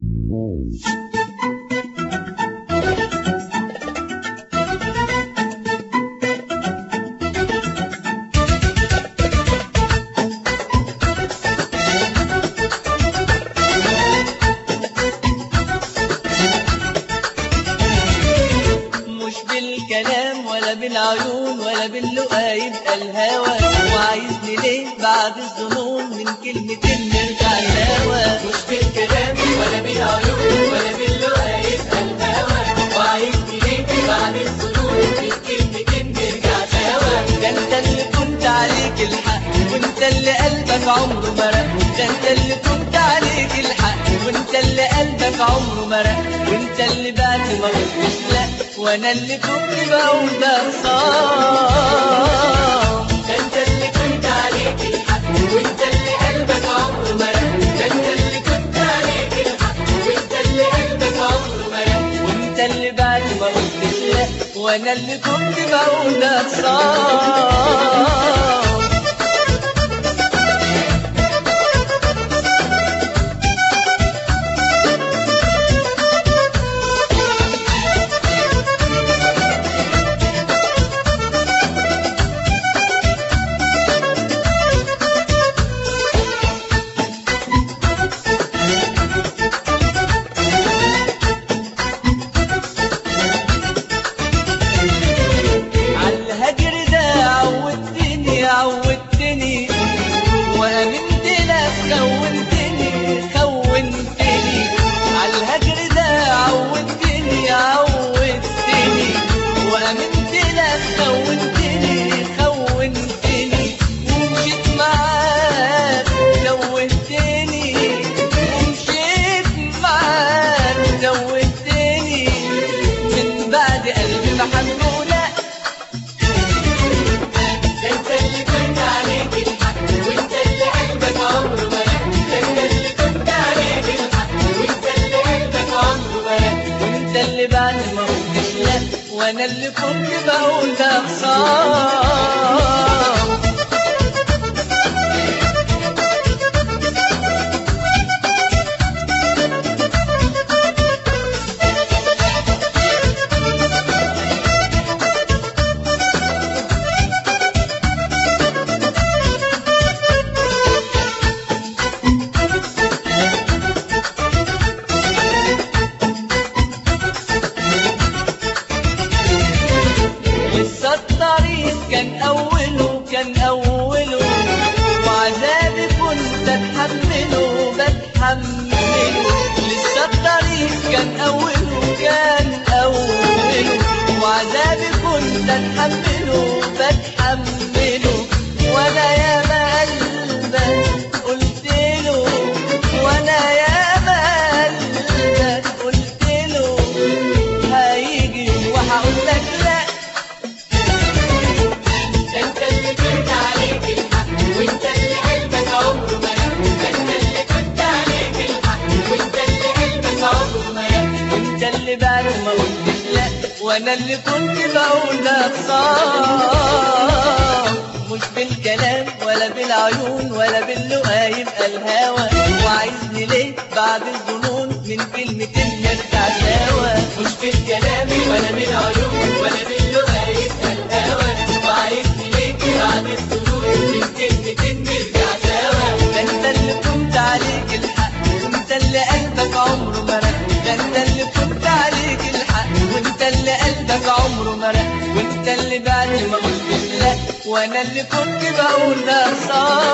مش بالكلام ولا بالعيون ولا باللقا يبقى الهوى وعايزني ليه بعد الظنون من كلمتين نرجع الهوى مش بالكلام ولا بالعيون ولا باللقا يبقى الهوى وعايزني ليه بعد الظنون من كلمتين نرجع سوا ده انت اللي كنت عليك الحق وانت اللي قلبك عمره مرق ده انت اللي كنت عليك الحق وانت اللي قلبك عمره مرق وانت اللي بعد ما قلتش لا وانا اللي كنت بقول ده صام ده انت اللي كنت عليك الحق وانت اللي قلبك عمره مرق ده انت اللي كنت عليك الحق وانت اللي قلبك عمره مرق وانت اللي بعد ما قلتش لا وانا اللي كنت بقول ده صام عالهجر ده عودتني عودتني وامنت لك خونتني خونتني عالهجر ده عودتني عودتني وامنت لك خونتني خونتني ومشيت معاك زودتني ومشيت معاك زودتني من بعد قلبي ما حملونا ده انت اللي كنت عليك الحق وانت اللي قلبك عمره مرق ده انت اللي كنت عليك الحق وانت اللي قلبك عمره مرق وانت اللي بعد ما قلتش لا وانا اللي كنت بقول ده خسارة لسه الطريق كان أوله كان أوله وعذابي كنت أتحمله بتحمله لسه الطريق كان أوله كان أوله وعذابي كنت أتحمله بتحمله وأنا يا ما قلبك قلت له وأنا يا ما قلبك قلت له هيجي وهقول لك لا ده انت اللي كنت عليك الحق وانت اللي قلبك عمره مرق ده انت اللي كنت عليك الحق وانت اللي قلبك عمره مرق وانت اللي بعد ما قلتش لا وانا اللي كنت بقول ده خسارة مش بالكلام ولا بالعيون ولا باللقا يبقى الهوى وعايزني ليه بعد الظنون من كلمتين نرجع سوا مش بالكلام ولا بالعيون ولا باللغة يبقى الهوى وعايزني ليك بعد السرور من كلمتين نرجع سوا ده انت اللي كنت عليك الحق وانت اللي قلبك عمره مرق ده انت اللي كنت عليك الحق وانت اللي قلبك عمره مرق وانت اللي بعد ما قلتش لا وانا اللي كنت بقول ده صار